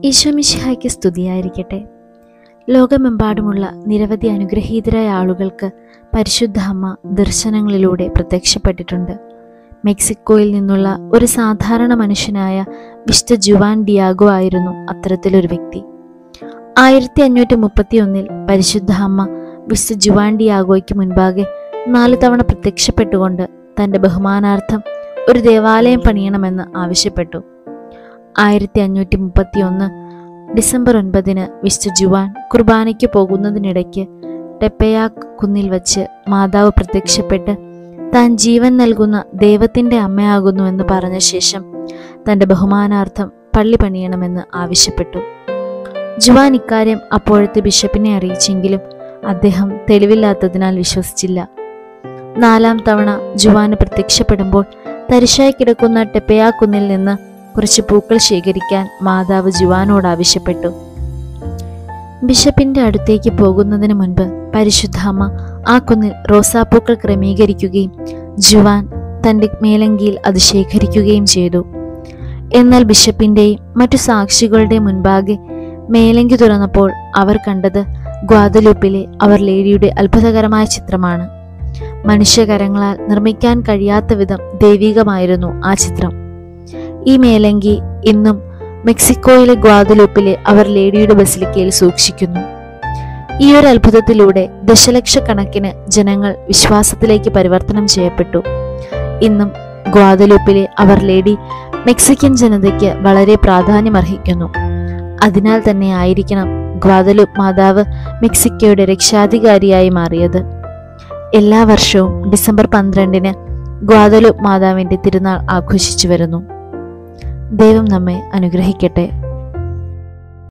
ഈശോമിശിഹായ്ക്ക് സ്തുതിയായിരിക്കട്ടെ ലോകമെമ്പാടുമുള്ള നിരവധി അനുഗ്രഹീതരായ ആളുകൾക്ക് പരിശുദ്ധ അമ്മ ദർശനങ്ങളിലൂടെ പ്രത്യക്ഷപ്പെട്ടിട്ടുണ്ട് മെക്സിക്കോയിൽ നിന്നുള്ള ഒരു സാധാരണ മനുഷ്യനായ വിശുദ്ധ ജുവാൻ ഡിയാഗോ ആയിരുന്നു അത്തരത്തിലൊരു വ്യക്തി ആയിരത്തി അഞ്ഞൂറ്റി മുപ്പത്തി ഒന്നിൽ പരിശുദ്ധ അമ്മ വിശുദ്ധ ജുവാൻ ഡിയാഗോയ്ക്ക് മുൻപാകെ നാല് തവണ പ്രത്യക്ഷപ്പെട്ടുകൊണ്ട് തൻ്റെ ബഹുമാനാർത്ഥം ഒരു ദേവാലയം പണിയണമെന്ന് ആവശ്യപ്പെട്ടു ആയിരത്തി അഞ്ഞൂറ്റി മുപ്പത്തി ഒന്ന് ഡിസംബർ ഒൻപതിന് വിശുദ്ധ ജുവാൻ കുർബാനയ്ക്ക് പോകുന്നതിനിടയ്ക്ക് ടെപ്പയാക്ക് കുന്നിൽ വച്ച് മാതാവ് പ്രത്യക്ഷപ്പെട്ട് താൻ ജീവൻ നൽകുന്ന ദൈവത്തിൻ്റെ അമ്മയാകുന്നു എന്ന് പറഞ്ഞ ശേഷം തൻ്റെ ബഹുമാനാർത്ഥം പള്ളി പണിയണമെന്ന് ആവശ്യപ്പെട്ടു ജുവാൻ ഇക്കാര്യം അപ്പോഴത്തെ ബിഷപ്പിനെ അറിയിച്ചെങ്കിലും അദ്ദേഹം തെളിവില്ലാത്തതിനാൽ വിശ്വസിച്ചില്ല നാലാം തവണ ജുവാന് പ്രത്യക്ഷപ്പെടുമ്പോൾ തരിശായി കിടക്കുന്ന ടെപ്പയാക്കുന്നിൽ നിന്ന് കുറച്ച് പൂക്കൾ ശേഖരിക്കാൻ മാതാവ് ജുവാനോട് ആവശ്യപ്പെട്ടു ബിഷപ്പിന്റെ അടുത്തേക്ക് പോകുന്നതിന് മുൻപ് പരിശുദ്ധ അമ്മ ആ കുന്നിൽ റോസാപ്പൂക്കൾ ക്രമീകരിക്കുകയും ജുവാൻ തന്റെ മേലങ്കിയിൽ അത് ശേഖരിക്കുകയും ചെയ്തു എന്നാൽ ബിഷപ്പിന്റെയും മറ്റു സാക്ഷികളുടെയും മുൻപാകെ മേലങ്കി തുറന്നപ്പോൾ അവർ കണ്ടത് ഗ്വാദലൂപ്പിലെ അവർ ലേഡിയുടെ അത്ഭുതകരമായ ചിത്രമാണ് മനുഷ്യകരങ്ങളാൽ നിർമ്മിക്കാൻ കഴിയാത്ത വിധം ദൈവികമായിരുന്നു ആ ചിത്രം ഈ മേലങ്കി ഇന്നും മെക്സിക്കോയിലെ ഗ്വാദലൂപ്പിലെ അവർ ലേഡിയുടെ ബസിലിക്കയിൽ സൂക്ഷിക്കുന്നു ഈ ഒരു അത്ഭുതത്തിലൂടെ ദശലക്ഷക്കണക്കിന് ജനങ്ങൾ വിശ്വാസത്തിലേക്ക് പരിവർത്തനം ചെയ്യപ്പെട്ടു ഇന്നും ഗ്വാദലൂപ്പിലെ അവർ ലേഡി മെക്സിക്കൻ ജനതയ്ക്ക് വളരെ പ്രാധാന്യമർഹിക്കുന്നു അതിനാൽ തന്നെ ആയിരിക്കണം ഗ്വാദലൂപ്പ് മാതാവ് മെക്സിക്കോയുടെ രക്ഷാധികാരിയായി മാറിയത് എല്ലാ വർഷവും ഡിസംബർ പന്ത്രണ്ടിന് ഗ്വാദലൂപ്പ് മാതാവിന്റെ തിരുനാൾ ആഘോഷിച്ചു വരുന്നു ദൈവം നമ്മെ അനുഗ്രഹിക്കട്ടെ